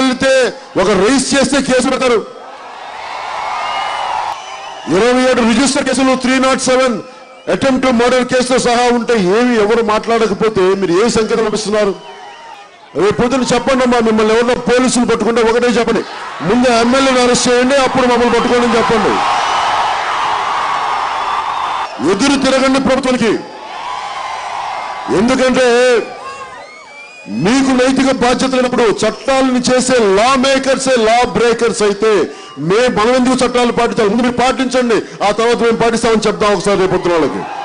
వెళ్తే ఒక రేస్ చేస్తే కేసు పెడతారు ఇరవై ఏడు రిజిస్టర్ కేసులు three not seven attempt murder కేసుతో సహా ఉంటే ఏమి ఎవరు మాట్లాడకపోతే మీరు ఏ సంకేతం పంపిస్తున్నారు రేపు పొద్దున చెప్పండి అమ్మా మిమ్మల్ని ఎవరన్నా పోలీసులు పట్టుకుంటే ఒకటే చెప్పండి ముందు ఎమ్మెల్యేని అరెస్ట్ చేయండి అప్పుడు మమ్మల్ని పట్టుకోండి అని చెప్పండి ఎదురు తిరగండి ప్రభుత్వానికి ఎందుకంటే మీకు నైతిక బాధ్యత లేనప్పుడు చట్టాలను చేసే లా మేకర్సే లా బ్రేకర్స్ అయితే మే మనం ఎందుకు చట్టాలు పాటించాలి ముందు మీరు పాటించండి ఆ తర్వాత మేము పాటిస్తామని చెప్దాం ఒకసారి రేపు పొద్దున వాళ్ళకి